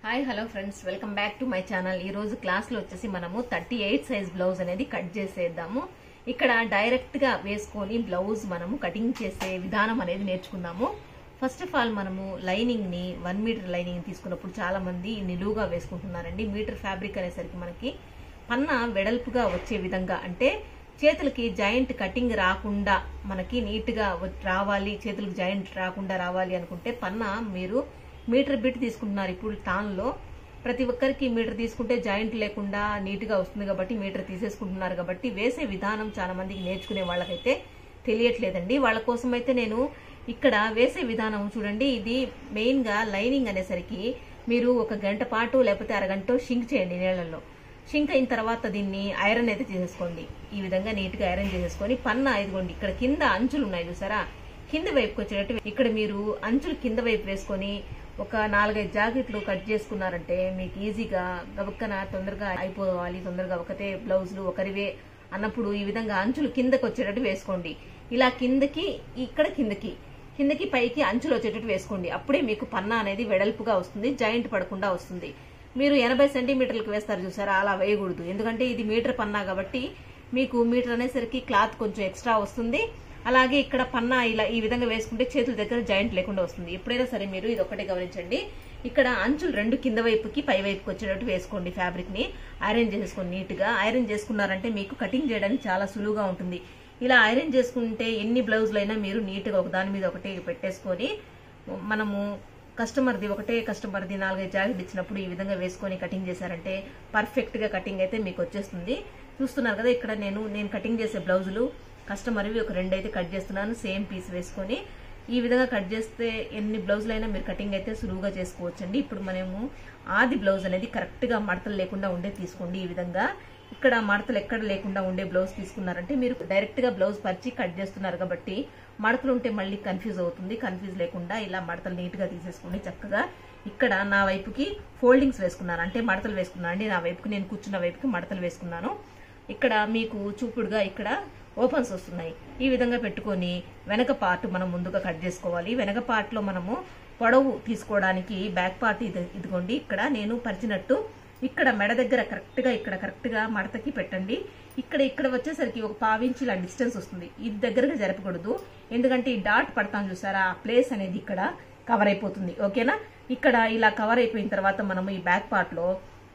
hi hello friends welcome back to my channel ఈ రోజు class లో వచ్చేసి మనము థర్టీ ఎయిట్ సైజ్ బ్లౌజ్ అనేది కట్ చేసేద్దాము ఇక్కడ డైరెక్ట్ గా వేసుకొని బ్లౌజ్ మనము కటింగ్ చేసే విధానం అనేది నేర్చుకుందాము ఫస్ట్ ఆఫ్ ఆల్ మనము లైనింగ్ ని వన్ మీటర్ లైనింగ్ తీసుకున్నప్పుడు చాలా మంది నిలువుగా వేసుకుంటున్నారండి మీటర్ ఫ్యాబ్రిక్ అనేసరికి మనకి పన్న వెడల్పుగా వచ్చే విధంగా అంటే చేతులకి జాయింట్ కటింగ్ రాకుండా మనకి నీట్ గా వ- రావాలి చేతులకు జాయింట్ రాకుండా రావాలి అనుకుంటే పన్న మీరు మీటర్ బిట్ తీసుకుంటున్నారు ఇప్పుడు తాన్లో ప్రతి ఒక్కరికి మీటర్ తీసుకుంటే జాయింట్ లేకుండా నీట్ గా వస్తుంది కాబట్టి మీటర్ తీసేసుకుంటున్నారు కాబట్టి వేసే విధానం చాలా మందికి నేర్చుకునే వాళ్ళకైతే తెలియట్లేదండి వాళ్ళ కోసం అయితే నేను ఇక్కడ వేసే విధానం చూడండి ఇది మెయిన్ గా లైనింగ్ అనేసరికి మీరు ఒక గంట పాటు లేకపోతే అరగంట షింక్ చేయండి నీళ్ళల్లో షింక్ అయిన తర్వాత దీన్ని ఐరన్ అయితే చేసేసుకోండి ఈ విధంగా నీట్ గా ఐరన్ చేసేసుకొని పన్న ఇదిగోండి ఇక్కడ కింద అంచులు ఉన్నాయి చూసారా కింద వైపుకి వచ్చేటట్టు ఇక్కడ మీరు అంచులు కింద వైపు వేసుకొని ఒక నాలుగైదు జాకెట్లు కట్ చేసుకున్నారంటే మీకు ఈజీగా గబక్కన తొందరగా అయిపోవాలి తొందరగా ఒకటే బ్లౌజులు ఒకరివే అన్నప్పుడు ఈ విధంగా అంచులు కిందకి వచ్చేటట్టు వేసుకోండి ఇలా కిందకి ఇక్కడ కిందకి కిందకి పైకి అంచులు వచ్చేటట్టు వేసుకోండి అప్పుడే మీకు పన్నా అనేది వెడల్పుగా వస్తుంది జాయింట్ పడకుండా వస్తుంది మీరు ఎనభై సెంటీమీటర్లకు వేస్తారు చూసారా అలా వేయకూడదు ఎందుకంటే ఇది మీటర్ పన్నా కాబట్టి మీకు మీటర్ అనేసరికి క్లాత్ కొంచెం ఎక్స్ట్రా వస్తుంది అలాగే ఇక్కడ పన్నా ఇలా ఈ విధంగా వేసుకుంటే చేతుల దగ్గర జాయింట్ లేకుండా వస్తుంది ఎప్పుడైనా సరే మీరు ఇది ఒకటే గమనించండి ఇక్కడ అంచులు రెండు కింద వైపుకి పై వైపుకి వచ్చేటట్టు వేసుకోండి ఫ్యాబ్రిక్ ని ఐరన్ చేసేసుకోండి నీట్ గా ఐరన్ చేసుకున్నారంటే మీకు కటింగ్ చేయడానికి చాలా సులువుగా ఉంటుంది ఇలా ఐరన్ చేసుకుంటే ఎన్ని బ్లౌజులైనా మీరు నీట్ గా ఒక దాని మీద ఒకటి పెట్టేసుకొని మనము కస్టమర్ది ఒకటే కస్టమర్ది నాలుగైదు జాకెట్ ఇచ్చినప్పుడు ఈ విధంగా వేసుకొని కటింగ్ చేశారంటే పర్ఫెక్ట్ గా కటింగ్ అయితే మీకు వచ్చేస్తుంది చూస్తున్నారు కదా ఇక్కడ నేను నేను కటింగ్ చేసే బ్లౌజులు కస్టమర్వి ఒక రెండు అయితే కట్ చేస్తున్నాను సేమ్ పీస్ వేసుకొని ఈ విధంగా కట్ చేస్తే ఎన్ని బ్లౌజులైనా మీరు కటింగ్ అయితే సులువుగా చేసుకోవచ్చండి ఇప్పుడు మనము ఆది బ్లౌజ్ అనేది కరెక్ట్ గా మడతలు లేకుండా ఉండే తీసుకోండి ఈ విధంగా ఇక్కడ మడతలు ఎక్కడ లేకుండా ఉండే బ్లౌజ్ తీసుకున్నారంటే మీరు డైరెక్ట్ గా బ్లౌజ్ పరిచి కట్ చేస్తున్నారు కాబట్టి మడతలు ఉంటే మళ్ళీ కన్ఫ్యూజ్ అవుతుంది కన్ఫ్యూజ్ లేకుండా ఇలా మడతలు నీట్ గా తీసేసుకోండి చక్కగా ఇక్కడ నా వైపుకి ఫోల్డింగ్స్ వేసుకున్నాను అంటే మడతలు వేసుకున్నాను అండి నా వైపుకి నేను కూర్చున్న వైపుకి మడతలు వేసుకున్నాను ఇక్కడ మీకు చూపుడుగా ఇక్కడ ఓపెన్స్ వస్తున్నాయి ఈ విధంగా పెట్టుకొని వెనక పార్ట్ మనం ముందుగా కట్ చేసుకోవాలి వెనక పార్ట్ లో మనము పొడవు తీసుకోవడానికి బ్యాక్ పార్ట్ ఇది ఇదిగోండి ఇక్కడ నేను పరిచినట్టు ఇక్కడ మెడ దగ్గర కరెక్ట్ గా ఇక్కడ కరెక్ట్ గా మడతకి పెట్టండి ఇక్కడ ఇక్కడ వచ్చేసరికి ఒక పావించి ఇలా డిస్టెన్స్ వస్తుంది ఇది దగ్గరగా జరపకూడదు ఎందుకంటే ఈ డాట్ పడతాం చూసారా ఆ ప్లేస్ అనేది ఇక్కడ కవర్ అయిపోతుంది ఓకేనా ఇక్కడ ఇలా కవర్ అయిపోయిన తర్వాత మనము ఈ బ్యాక్ పార్ట్ లో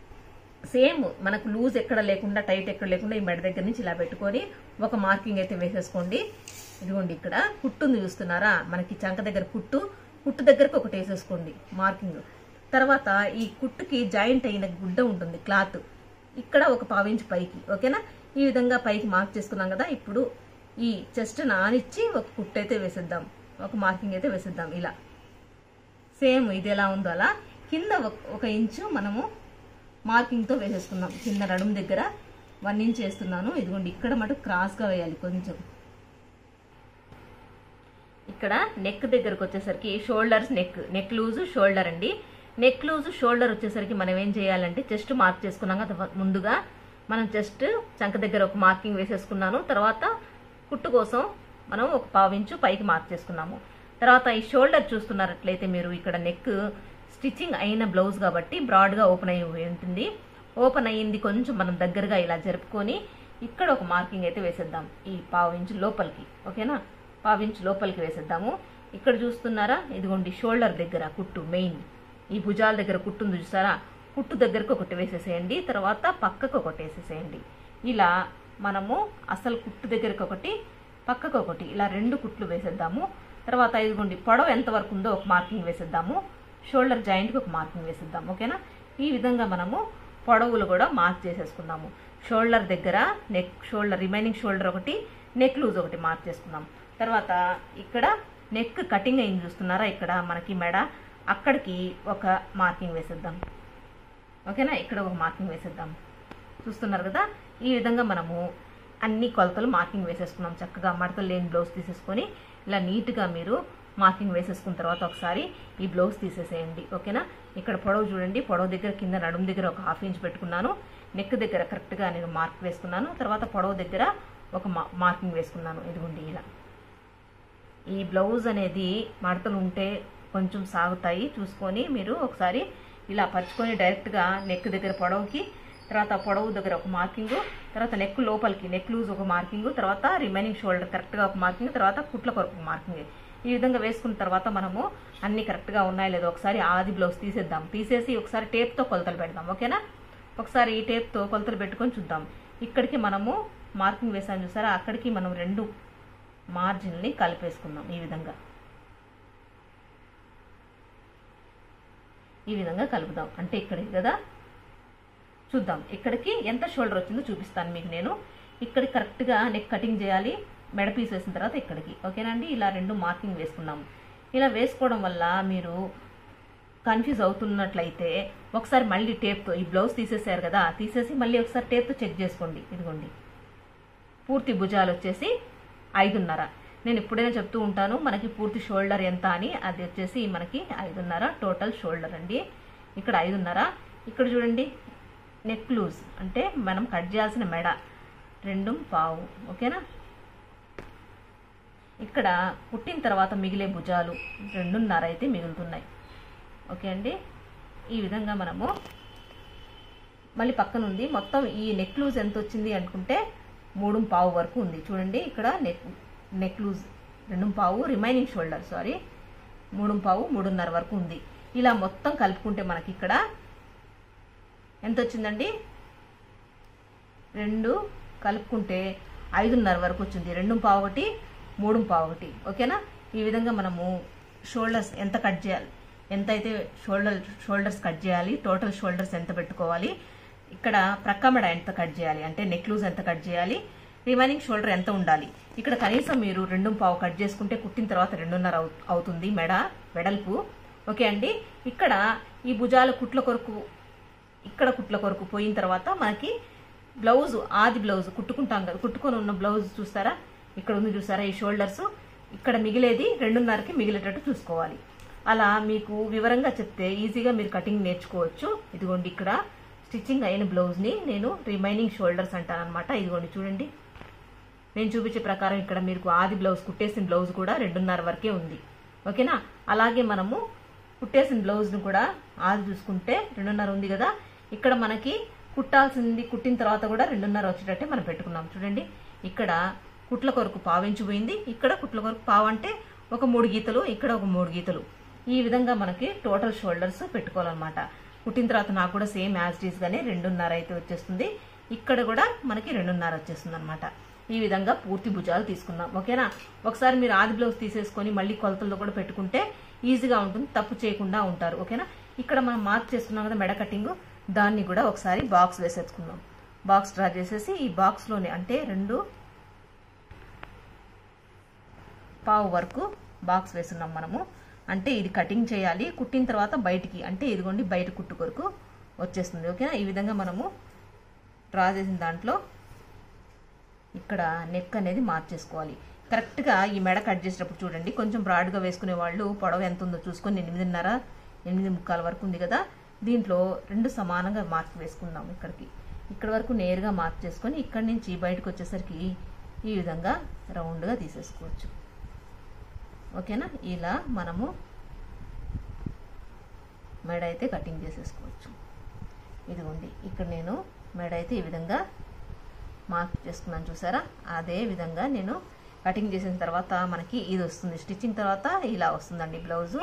సేమ్ మనకు లూజ్ ఎక్కడ లేకుండా టైట్ ఎక్కడ లేకుండా ఈ మెడ దగ్గర నుంచి ఇలా పెట్టుకొని ఒక మార్కింగ్ అయితే వేసేసుకోండి ఇదిగోండి ఇక్కడ కుట్టు ఉంది చూస్తున్నారా మనకి చంక దగ్గర కుట్టు కుట్టు దగ్గరకు ఒకటి వేసేసుకోండి మార్కింగ్ తర్వాత ఈ కుట్టుకి జాయింట్ అయిన గుడ్డ ఉంటుంది క్లాత్ ఇక్కడ ఒక పావించి పైకి ఓకేనా ఈ విధంగా పైకి మార్క్ చేసుకున్నాం కదా ఇప్పుడు ఈ చెస్ట్ నానిచ్చి ఒక కుట్టు అయితే వేసేద్దాం ఒక మార్కింగ్ అయితే వేసేద్దాం ఇలా సేమ్ ఇది ఎలా ఉందో అలా కింద ఒక- ఒక ఇంచు మనము మార్కింగ్ తో వేసేసుకుందాం కింద నడుము దగ్గర వన్ ఇంచ్ వేస్తున్నాను ఇదిగోండి ఇక్కడ మటు క్రాస్ గా వేయాలి కొంచెం ఇక్కడ నెక్ దగ్గరకు వచ్చేసరికి shoulders neck neck loose shoulder అండి నెక్ లూజ్ షోల్డర్ వచ్చేసరికి మనం ఏం చేయాలంటే చెస్ట్ మార్క్ చేసుకున్నాం కదా ముందుగా మనం చెస్ట్ చంక దగ్గర ఒక మార్కింగ్ వేసేసుకున్నాను తర్వాత కుట్టు కోసం మనం ఒక పావించు పైకి మార్క్ చేసుకున్నాము తర్వాత ఈ షోల్డర్ చూస్తున్నట్లయితే మీరు ఇక్కడ నెక్ స్టిచ్చింగ్ అయిన బ్లౌజ్ కాబట్టి బ్రాడ్గా ఓపెన్ అయి ఉంటుంది ఓపెన్ అయ్యింది కొంచెం మనం దగ్గరగా ఇలా జరుపుకొని ఇక్కడ ఒక మార్కింగ్ అయితే వేసేద్దాం ఈ పావు ఇంచు లోపలికి ఓకేనా పావు ఇంచు లోపలికి వేసేద్దాము ఇక్కడ చూస్తున్నారా ఇదిగోండి షోల్డర్ దగ్గర కుట్టు మెయిన్ ఈ భుజాల దగ్గర కుట్టు ఉంది చూసారా కుట్టు దగ్గరకు ఒకటి వేసేసేయండి తర్వాత పక్కకు ఒకటి వేసేసేయండి ఇలా మనము అసలు కుట్టు దగ్గరకు ఒకటి పక్కకు ఒకటి ఇలా రెండు కుట్లు వేసేద్దాము తర్వాత ఇదిగోండి పొడవు ఎంత వరకు ఉందో ఒక మార్కింగ్ వేసేద్దాము షోల్డర్ జాయింట్కి ఒక మార్కింగ్ వేసేద్దాం ఓకేనా ఈ విధంగా మనము పొడవులు కూడా మార్క్ చేసేసుకుందాము షోల్డర్ దగ్గర నెక్ షోల్డర్ రిమైనింగ్ షోల్డర్ ఒకటి నెక్ లూజ్ ఒకటి మార్క్ చేసుకుందాం తర్వాత ఇక్కడ నెక్ కటింగ్ అయింది చూస్తున్నారా ఇక్కడ మనకి మెడ అక్కడికి ఒక మార్కింగ్ వేసేద్దాం ఓకేనా ఇక్కడ ఒక మార్కింగ్ వేసేద్దాం చూస్తున్నారు కదా ఈ విధంగా మనము అన్ని కొలతలు మార్కింగ్ వేసేసుకున్నాం చక్కగా మడతలు లేని బ్లౌజ్ తీసేసుకొని ఇలా నీట్గా మీరు మార్కింగ్ వేసేసుకున్న తర్వాత ఒకసారి ఈ బ్లౌజ్ తీసేసేయండి ఓకేనా ఇక్కడ పొడవు చూడండి పొడవు దగ్గర కింద నడుము దగ్గర ఒక హాఫ్ ఇంచ్ పెట్టుకున్నాను నెక్ దగ్గర కరెక్ట్గా నేను మార్క్ వేసుకున్నాను తర్వాత పొడవు దగ్గర ఒక మా- మార్కింగ్ వేసుకున్నాను ఇదిగోండి ఇలా ఈ బ్లౌజ్ అనేది మడతలు ఉంటే కొంచెం సాగుతాయి చూసుకొని మీరు ఒకసారి ఇలా పరుచుకొని డైరెక్ట్గా నెక్ దగ్గర పొడవుకి తర్వాత పొడవు దగ్గర ఒక మార్కింగ్ తర్వాత నెక్ లోపలికి నెక్ లూజ్ ఒక మార్కింగ్ తర్వాత రిమైనింగ్ షోల్డర్ కరెక్ట్గా ఒక మార్కింగ్ తర్వాత కుట్ల కొరకు ఒక మార్కింగ్ ఈ విధంగా వేసుకున్న తర్వాత మనము అన్ని కరెక్ట్గా ఉన్నాయో లేదో ఒకసారి ఆది బ్లౌజ్ తీసేద్దాం తీసేసి ఒకసారి టేప్తో కొలతలు పెడదాం ఓకేనా ఒకసారి ఈ టేప్తో కొలతలు పెట్టుకొని చూద్దాం ఇక్కడికి మనము మార్కింగ్ వేసాం చూసారా అక్కడికి మనం రెండు మార్జిన్ని కలిపేసుకుందాం ఈ విధంగా ఈ విధంగా కలుపుదాం అంటే ఇక్కడికి కదా చూద్దాం ఇక్కడికి ఎంత షోల్డర్ వచ్చిందో చూపిస్తాను మీకు నేను ఇక్కడ కరెక్ట్గా నెక్ కటింగ్ చేయాలి మెడ పీస్ వేసిన తర్వాత ఇక్కడికి ఓకేనండి ఇలా రెండు మార్కింగ్ వేసుకున్నాము ఇలా వేసుకోవడం వల్ల మీరు కన్ఫ్యూజ్ అవుతున్నట్లయితే ఒకసారి మళ్ళీ టేప్తో ఈ బ్లౌజ్ తీసేసారు కదా తీసేసి మళ్ళీ ఒకసారి టేప్తో చెక్ చేసుకోండి ఇదిగోండి పూర్తి భుజాలు వచ్చేసి ఐదున్నర నేను ఎప్పుడైనా చెప్తూ ఉంటాను మనకి పూర్తి షోల్డర్ ఎంత అని అది వచ్చేసి మనకి ఐదున్నర టోటల్ షోల్డర్ అండి ఇక్కడ ఐదున్నర ఇక్కడ చూడండి నెక్ లూజ్ అంటే మనం కట్ చేయాల్సిన మెడ రెండు పావు ఓకేనా ఇక్కడ పుట్టిన తర్వాత మిగిలే భుజాలు రెండున్నర అయితే మిగులుతున్నాయి ఓకే అండి ఈ విధంగా మనము మళ్ళీ పక్కన ఉంది మొత్తం ఈ నెక్ లూజ్ ఎంత వచ్చింది అనుకుంటే మూడు పావు వరకు ఉంది చూడండి ఇక్కడ నెక్ నెక్ లూజ్ రెండు పావు రిమైనింగ్ షోల్డర్ సారీ మూడు పావు మూడున్నర వరకు ఉంది ఇలా మొత్తం కలుపుకుంటే మనకి ఇక్కడ ఎంత వచ్చిందండి రెండు కలుపుకుంటే ఐదున్నర వరకు వచ్చింది రెండు పావు ఒకటి మూడు పావు ఒకటి ఓకేనా ఈ విధంగా మనము షోల్డర్స్ ఎంత కట్ చేయాలి ఎంత అయితే షోల్డర్ షోల్డర్స్ కట్ చేయాలి టోటల్ షోల్డర్స్ ఎంత పెట్టుకోవాలి ఇక్కడ ప్రక్కమెడ ఎంత కట్ చేయాలి అంటే నెక్ లూజ్ ఎంత కట్ చేయాలి రిమైనింగ్ షోల్డర్ ఎంత ఉండాలి ఇక్కడ కనీసం మీరు రెండు పావు కట్ చేసుకుంటే కుట్టిన తర్వాత రెండున్నర అవు- అవుతుంది మెడ వెడల్పు ఓకే అండి ఇక్కడ ఈ భుజాల కుట్ల కొరకు ఇక్కడ కుట్ల కొరకు పోయిన తర్వాత మనకి బ్లౌజ్ ఆది బ్లౌజ్ కుట్టుకుంటాం కదా కుట్టుకొని ఉన్న బ్లౌజ్ చూస్తారా ఇక్కడ ఉంది చూసారా ఈ షోల్డర్స్ ఇక్కడ మిగిలేది రెండున్నరకి మిగిలేటట్టు చూసుకోవాలి అలా మీకు వివరంగా చెప్తే ఈజీగా మీరు కటింగ్ నేర్చుకోవచ్చు ఇదిగోండి ఇక్కడ స్టిచ్చింగ్ అయిన బ్లౌజ్ని నేను రిమైనింగ్ షోల్డర్స్ అంటాను అనమాట ఇదిగోండి చూడండి నేను చూపించే ప్రకారం ఇక్కడ మీకు ఆది బ్లౌజ్ కుట్టేసిన బ్లౌజ్ కూడా రెండున్నర వరకే ఉంది ఓకేనా అలాగే మనము కుట్టేసిన బ్లౌజ్ను కూడా ఆది చూసుకుంటే రెండున్నర ఉంది కదా ఇక్కడ మనకి కుట్టాల్సింది కుట్టిన తర్వాత కూడా రెండున్నర వచ్చేటట్టే మనం పెట్టుకున్నాం చూడండి ఇక్కడ కుట్ల కొరకు పావించిపోయింది ఇక్కడ కుట్ల కొరకు పావు అంటే ఒక మూడు గీతలు ఇక్కడ ఒక మూడు గీతలు ఈ విధంగా మనకి టోటల్ షోల్డర్స్ పెట్టుకోవాలన్నమాట కుట్టిన తర్వాత నాకు కూడా సేమ్ యాజ్ డీస్ గానే రెండున్నర అయితే వచ్చేస్తుంది ఇక్కడ కూడా మనకి రెండున్నర వచ్చేస్తుంది అనమాట ఈ విధంగా పూర్తి భుజాలు తీసుకుందాం ఓకేనా ఒకసారి మీరు ఆది బ్లౌజ్ తీసేసుకొని మళ్ళీ కొలతల్లో కూడా పెట్టుకుంటే ఈజీగా ఉంటుంది తప్పు చేయకుండా ఉంటారు ఓకేనా ఇక్కడ మనం మార్క్ చేసుకున్నాం కదా మెడ కటింగ్ దాన్ని కూడా ఒకసారి బాక్స్ వేసేసుకుందాం బాక్స్ డ్రా చేసేసి ఈ బాక్స్లోనే అంటే రెండు పావు వరకు బాక్స్ వేస్తున్నాం మనము అంటే ఇది కటింగ్ చేయాలి కుట్టిన తర్వాత బయటికి అంటే ఇదిగోండి బయట కుట్టు కొరకు వచ్చేస్తుంది ఓకేనా ఈ విధంగా మనము డ్రా చేసిన దాంట్లో ఇక్కడ నెక్ అనేది మార్చేసుకోవాలి కరెక్ట్గా ఈ మెడ కట్ చేసేటప్పుడు చూడండి కొంచెం బ్రాడ్గా వేసుకునే వాళ్ళు పొడవు ఎంత ఉందో చూసుకొని ఎనిమిదిన్నర ఎనిమిది ముక్కాల వరకు ఉంది కదా దీంట్లో రెండు సమానంగా మార్క్ వేసుకుందాం ఇక్కడికి ఇక్కడ వరకు నేరుగా మార్క్ చేసుకొని ఇక్కడి నుంచి బయటకు వచ్చేసరికి ఈ విధంగా రౌండ్గా తీసేసుకోవచ్చు ఓకేనా ఇలా మనము మెడ అయితే కటింగ్ చేసేసుకోవచ్చు ఇదిగోండి ఇక్కడ నేను మెడ అయితే ఈ విధంగా మార్క్ చేసుకున్నాను చూసారా అదే విధంగా నేను కటింగ్ చేసిన తర్వాత మనకి ఇది వస్తుంది స్టిచ్చింగ్ తర్వాత ఇలా వస్తుందండి బ్లౌజు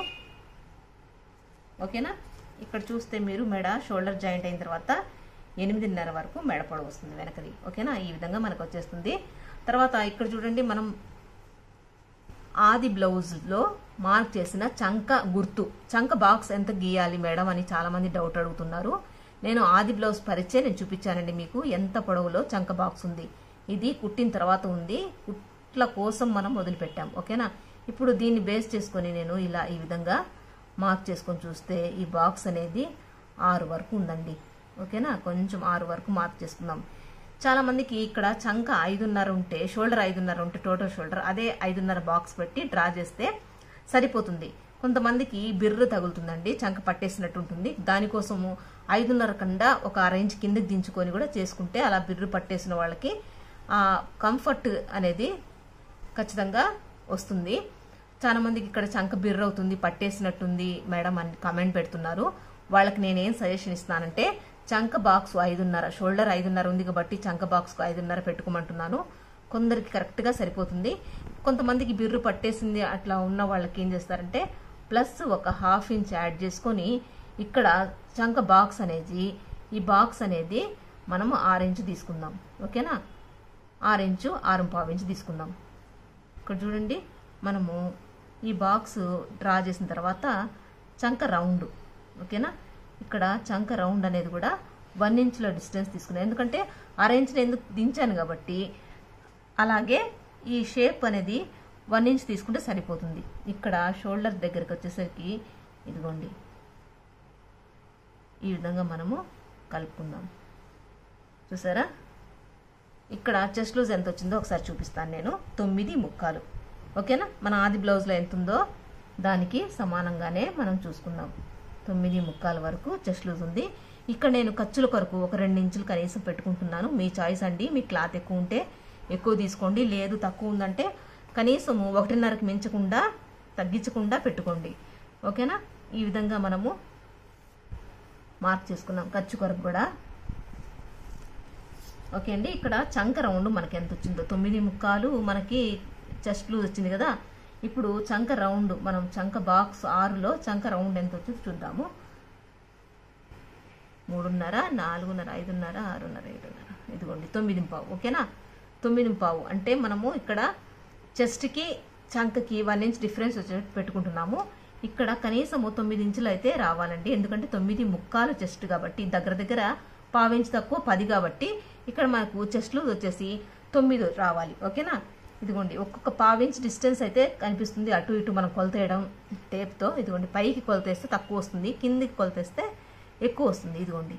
ఓకేనా ఇక్కడ చూస్తే మీరు మెడ షోల్డర్ జాయింట్ అయిన తర్వాత ఎనిమిదిన్నర వరకు మెడ పొడవు వస్తుంది వెనకది ఓకేనా ఈ విధంగా మనకు వచ్చేస్తుంది తర్వాత ఇక్కడ చూడండి మనం ఆది బ్లౌజ్లో మార్క్ చేసిన చంక గుర్తు చంక బాక్స్ ఎంత గీయాలి మేడం అని చాలా మంది డౌట్ అడుగుతున్నారు నేను ఆది బ్లౌజ్ పరిచే నేను చూపించానండి మీకు ఎంత పొడవులో చంక బాక్స్ ఉంది ఇది కుట్టిన తర్వాత ఉంది కుట్ల కోసం మనం వదిలిపెట్టాం ఓకేనా ఇప్పుడు దీన్ని బేస్ చేసుకొని నేను ఇలా ఈ విధంగా మార్క్ చేసుకొని చూస్తే ఈ బాక్స్ అనేది ఆరు వరకు ఉందండి ఓకేనా కొంచెం ఆరు వరకు మార్క్ చేసుకుందాం చాలా మందికి ఇక్కడ చంక ఐదున్నర ఉంటే షోల్డర్ ఐదున్నర ఉంటే టోటల్ షోల్డర్ అదే ఐదున్నర బాక్స్ పెట్టి డ్రా చేస్తే సరిపోతుంది కొంతమందికి బిర్రు తగులుతుందండి చంక పట్టేసినట్టు ఉంటుంది దానికోసము ఐదున్నర కన్నా ఒక అరేంజ్ కిందకి దించుకొని కూడా చేసుకుంటే అలా బిర్రు పట్టేసిన వాళ్ళకి ఆ కంఫర్ట్ అనేది ఖచ్చితంగా వస్తుంది చాలా మందికి ఇక్కడ చంక బిర్ర అవుతుంది పట్టేసినట్టుంది మేడం అని కమెంట్ పెడుతున్నారు వాళ్ళకి నేనేం సజెషన్ ఇస్తానంటే చంక బాక్స్ ఐదున్నర షోల్డర్ ఐదున్నర ఉంది కాబట్టి చంక బాక్స్కు ఐదున్నర పెట్టుకోమంటున్నాను కొందరికి కరెక్ట్గా సరిపోతుంది కొంతమందికి బిర్రు పట్టేసింది అట్లా ఉన్న వాళ్ళకి ఏం చేస్తారంటే ప్లస్ ఒక హాఫ్ ఇంచ్ యాడ్ చేసుకొని ఇక్కడ చంక బాక్స్ అనేది ఈ బాక్స్ అనేది మనము ఆరు ఇంచు తీసుకుందాం ఓకేనా ఆరు ఇంచు ఆరు పావు ఇంచు తీసుకుందాం ఇక్కడ చూడండి మనము ఈ బాక్స్ డ్రా చేసిన తర్వాత చంక రౌండ్ ఓకేనా ఇక్కడ చంక రౌండ్ అనేది కూడా వన్ ఇంచ్లో డిస్టెన్స్ తీసుకున్నాను ఎందుకంటే అర ఇంచ్ని ఎందుకు దించాను కాబట్టి అలాగే ఈ షేప్ అనేది వన్ ఇంచ్ తీసుకుంటే సరిపోతుంది ఇక్కడ షోల్డర్ దగ్గరికి వచ్చేసరికి ఇదిగోండి ఈ విధంగా మనము కలుపుకుందాం చూసారా ఇక్కడ చెస్ట్ లూజ్ ఎంత వచ్చిందో ఒకసారి చూపిస్తాను నేను తొమ్మిది ముక్కాలు ఓకేనా మన ఆది బ్లౌజ్లో ఎంత ఉందో దానికి సమానంగానే మనం చూసుకుందాం తొమ్మిది ముక్కాల వరకు చెస్ట్ లూజ్ ఉంది ఇక్కడ నేను ఖర్చుల కొరకు ఒక రెండు ఇంచులు కనీసం పెట్టుకుంటున్నాను మీ చాయిస్ అండి మీ క్లాత్ ఎక్కువ ఉంటే ఎక్కువ తీసుకోండి లేదు తక్కువ ఉందంటే కనీసము ఒకటిన్నరకు మించకుండా తగ్గించకుండా పెట్టుకోండి ఓకేనా ఈ విధంగా మనము మార్క్ చేసుకున్నాం ఖర్చు కొరకు కూడా ఓకే అండి ఇక్కడ చంక రౌండ్ మనకి ఎంత వచ్చిందో తొమ్మిది ముక్కాలు మనకి చెస్ట్ లూజ్ వచ్చింది కదా ఇప్పుడు చంక రౌండ్ మనం చంక బాక్స్ ఆరులో చంక రౌండ్ ఎంత వచ్చిందో చూద్దాము మూడున్నర నాలుగున్నర ఐదున్నర ఆరున్నర ఏడున్నర ఇదిగోండి తొమ్మిది పావు ఓకేనా తొమ్మిది పావు అంటే మనము ఇక్కడ చెస్ట్కి చంకకి వన్ ఇంచ్ డిఫరెన్స్ వచ్చేటట్టు పెట్టుకుంటున్నాము ఇక్కడ కనీసము తొమ్మిది ఇంచులు అయితే రావాలండి ఎందుకంటే తొమ్మిది ముక్కాలు చెస్ట్ కాబట్టి దగ్గర దగ్గర పావించి తక్కువ పది కాబట్టి ఇక్కడ మనకు చెస్ట్లు వచ్చేసి తొమ్మిది రావాలి ఓకేనా ఇదిగోండి ఒక్కొక్క పావించ్ డిస్టెన్స్ అయితే కనిపిస్తుంది అటు ఇటు మనం కొలతేయడం టేప్తో ఇదిగోండి పైకి కొలతేస్తే తక్కువ వస్తుంది కిందికి కొలతేస్తే ఎక్కువ వస్తుంది ఇదిగోండి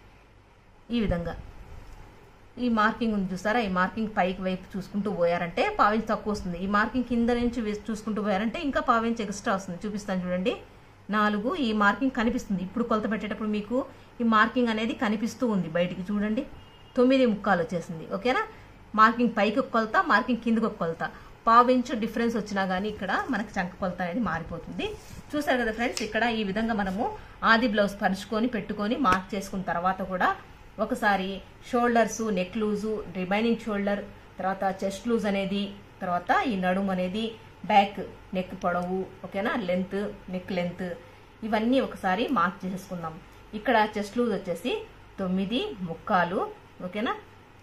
ఈ విధంగా ఈ మార్కింగ్ ఉంది చూసారా ఈ మార్కింగ్ పైకి వైపు చూసుకుంటూ పోయారంటే పావించి తక్కువ వస్తుంది ఈ మార్కింగ్ కింద నుంచి వేసి చూసుకుంటూ పోయారంటే ఇంకా పావించి ఎక్స్ట్రా వస్తుంది చూపిస్తాను చూడండి నాలుగు ఈ మార్కింగ్ కనిపిస్తుంది ఇప్పుడు కొలత పెట్టేటప్పుడు మీకు ఈ మార్కింగ్ అనేది కనిపిస్తూ ఉంది బయటికి చూడండి తొమ్మిది ముక్కాలు వచ్చేసింది ఓకేనా మార్కింగ్ పైకి ఒక కొలత మార్కింగ్ కిందకి ఒక కొలత పావించు డిఫరెన్స్ వచ్చినా కానీ ఇక్కడ మనకి చంక కొలత అనేది మారిపోతుంది చూసారు కదా ఫ్రెండ్స్ ఇక్కడ ఈ విధంగా మనము ఆది బ్లౌజ్ పరుచుకొని పెట్టుకొని మార్క్ చేసుకున్న తర్వాత కూడా ఒకసారి shoulders neck loose remaining shoulder తర్వాత చెస్ట్ లూజ్ అనేది తర్వాత ఈ నడుము అనేది బ్యాక్ నెక్ పొడవు ఓకేనా లెంత్ నెక్ లెంత్ ఇవన్నీ ఒకసారి మార్క్ చేసేసుకుందాం ఇక్కడ చెస్ట్ లూజ్ వచ్చేసి తొమ్మిది ముక్కాలు ఓకేనా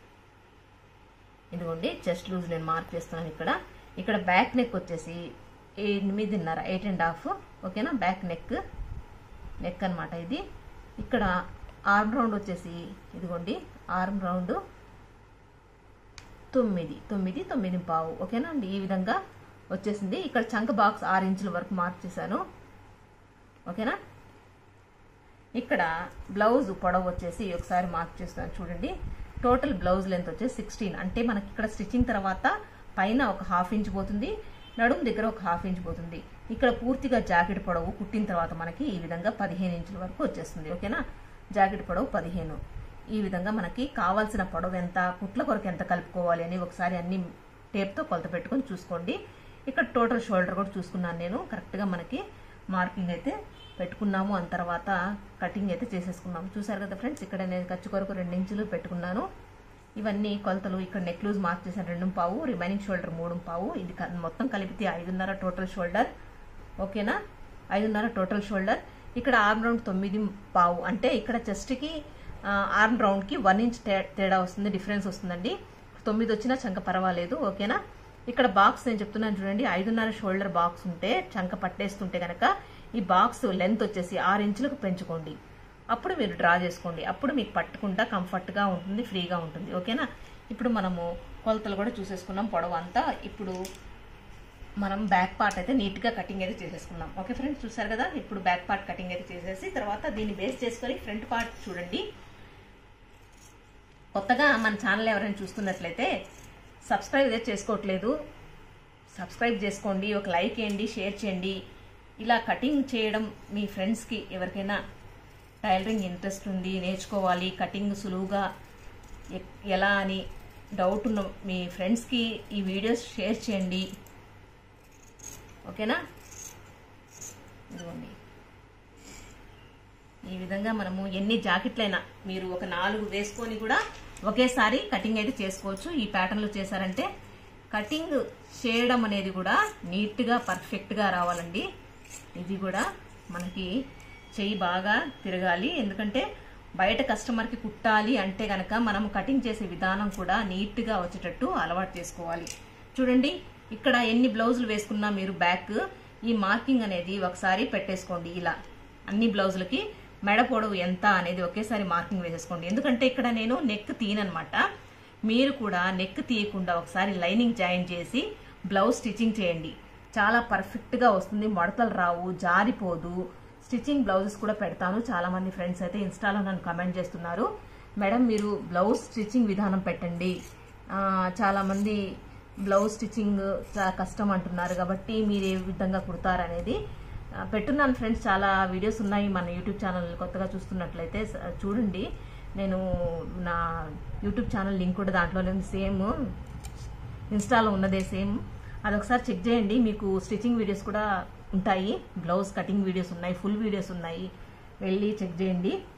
ఇదిగోండి చెస్ట్ లూజ్ నేను మార్క్ చేస్తున్నాను ఇక్కడ ఇక్కడ బ్యాక్ నెక్ వచ్చేసి ఎనిమిదిన్నర ఎయిట్ అండ్ హాఫ్ ఓకేనా బ్యాక్ నెక్ నెక్ అనమాట ఇది ఇక్కడ ఆర్మ్ రౌండ్ వచ్చేసి ఇదిగోండి ఆర్మ్ రౌండ్ తొమ్మిది తొమ్మిది తొమ్మిది పావు ఓకేనా అండి ఈ విధంగా వచ్చేసింది ఇక్కడ చంక బాక్స్ ఆరు ఇంచుల వరకు మార్క్ చేశాను ఓకేనా ఇక్కడ బ్లౌజ్ పొడవు వచ్చేసి ఒకసారి మార్క్ చేస్తున్నాను చూడండి టోటల్ బ్లౌజ్ లెంత్ వచ్చేసి సిక్స్టీన్ అంటే మనకి ఇక్కడ స్టిచ్చింగ్ తర్వాత పైన ఒక హాఫ్ ఇంచ్ పోతుంది నడుము దగ్గర ఒక హాఫ్ ఇంచ్ పోతుంది ఇక్కడ పూర్తిగా జాకెట్ పొడవు కుట్టిన తర్వాత మనకి ఈ విధంగా పదిహేను ఇంచుల వరకు వచ్చేస్తుంది ఓకేనా జాకెట్ పొడవు పదిహేను ఈ విధంగా మనకి కావాల్సిన పొడవు ఎంత కుట్ల కొరకు ఎంత కలుపుకోవాలి అని ఒకసారి అన్ని టేప్తో కొలత పెట్టుకొని చూసుకోండి ఇక్కడ టోటల్ షోల్డర్ కూడా చూసుకున్నాను నేను కరెక్ట్గా మనకి మార్కింగ్ అయితే పెట్టుకున్నాము అని తర్వాత కటింగ్ అయితే చేసేసుకున్నాము చూసారు కదా ఫ్రెండ్స్ ఇక్కడ నేను ఖర్చు కొరకు రెండు ఇంచులు పెట్టుకున్నాను ఇవన్నీ కొలతలు ఇక్కడ నెక్ లూజ్ మార్క్ చేశాను రెండు పావు రిమైనింగ్ షోల్డర్ మూడు పావు ఇది క- మొత్తం కలిపితే ఐదున్నర టోటల్ షోల్డర్ ఓకేనా ఐదున్నర టోటల్ షోల్డర్ ఇక్కడ ఆర్మ్ రౌండ్ తొమ్మిది పావు అంటే ఇక్కడ చెస్ట్కి ఆర్మ్ రౌండ్కి వన్ ఇంచ్ తే- తేడా వస్తుంది డిఫరెన్స్ వస్తుందండి తొమ్మిది వచ్చినా చంక పర్వాలేదు ఓకేనా ఇక్కడ బాక్స్ నేను చెప్తున్నాను చూడండి ఐదున్నర షోల్డర్ బాక్స్ ఉంటే చంక పట్టేస్తుంటే కనుక ఈ బాక్స్ లెంత్ వచ్చేసి ఆరు ఇంచులకు పెంచుకోండి అప్పుడు మీరు డ్రా చేసుకోండి అప్పుడు మీకు పట్టుకుంటా కంఫర్ట్గా ఉంటుంది ఫ్రీగా ఉంటుంది ఓకేనా ఇప్పుడు మనము కొలతలు కూడా చూసేసుకున్నాం పొడవు అంతా ఇప్పుడు మనం బ్యాక్ పార్ట్ అయితే నీట్గా కటింగ్ అయితే చేసేసుకున్నాం ఓకే ఫ్రెండ్స్ చూసారు కదా ఇప్పుడు బ్యాక్ పార్ట్ కటింగ్ అయితే చేసేసి తర్వాత దీన్ని బేస్ చేసుకొని ఫ్రంట్ పార్ట్ చూడండి కొత్తగా మన ఛానల్ ఎవరైనా చూస్తున్నట్లయితే సబ్స్క్రైబ్ అయితే చేసుకోవట్లేదు సబ్స్క్రైబ్ చేసుకోండి ఒక లైక్ చేయండి షేర్ చేయండి ఇలా కటింగ్ చేయడం మీ ఫ్రెండ్స్కి ఎవరికైనా టైలరింగ్ ఇంట్రెస్ట్ ఉంది నేర్చుకోవాలి కటింగ్ సులువుగా ఎ- ఎలా అని డౌట్ ఉన్న మీ ఫ్రెండ్స్కి ఈ వీడియోస్ షేర్ చేయండి ఓకేనా ఇదిగోండి ఈ విధంగా మనము ఎన్ని జాకెట్లైనా మీరు ఒక నాలుగు వేసుకొని కూడా ఒకేసారి కటింగ్ అయితే చేసుకోవచ్చు ఈ ప్యాటర్న్లో చేశారంటే కటింగ్ చేయడం అనేది కూడా నీట్గా పర్ఫెక్ట్గా రావాలండి ఇది కూడా మనకి చెయ్యి బాగా తిరగాలి ఎందుకంటే బయట కస్టమర్కి కుట్టాలి అంటే గనక మనం కటింగ్ చేసే విధానం కూడా నీట్గా వచ్చేటట్టు అలవాటు చేసుకోవాలి చూడండి ఇక్కడ ఎన్ని బ్లౌజులు వేసుకున్నా మీరు బ్యాక్ ఈ మార్కింగ్ అనేది ఒకసారి పెట్టేసుకోండి ఇలా అన్ని బ్లౌజులకి మెడ పొడవు ఎంత అనేది ఒకేసారి మార్కింగ్ వేసేసుకోండి ఎందుకంటే ఇక్కడ నేను నెక్ తీయనమాట మీరు కూడా నెక్ తీయకుండా ఒకసారి లైనింగ్ జాయిన్ చేసి బ్లౌజ్ స్టిచ్చింగ్ చేయండి చాలా పర్ఫెక్ట్గా వస్తుంది మడతలు రావు జారిపోదు స్టిచ్చింగ్ బ్లౌజెస్ కూడా పెడతాను చాలా మంది ఫ్రెండ్స్ అయితే ఇన్స్టాలో నన్ను కమెంట్ చేస్తున్నారు మేడం మీరు బ్లౌజ్ స్టిచ్చింగ్ విధానం పెట్టండి ఆ, చాలా మంది బ్లౌజ్ స్టిచ్చింగ్ చాలా కష్టం అంటున్నారు కాబట్టి మీరు ఏ విధంగా కుడతారనేది ఆ, పెట్టున్నాను ఫ్రెండ్స్ చాలా వీడియోస్ ఉన్నాయి మన యూట్యూబ్ ఛానల్ కొత్తగా చూస్తున్నట్లయితే స- చూడండి నేను నా యూట్యూబ్ ఛానల్ లింక్ కూడా దాంట్లోనే సేమ్ ఇన్స్టాలో ఉన్నదే సేమ్ అదొకసారి చెక్ చేయండి మీకు స్టిచ్చింగ్ వీడియోస్ కూడా ఉంటాయి బ్లౌజ్ కటింగ్ వీడియోస్ ఉన్నాయి ఫుల్ వీడియోస్ ఉన్నాయి వెళ్ళి చెక్ చేయండి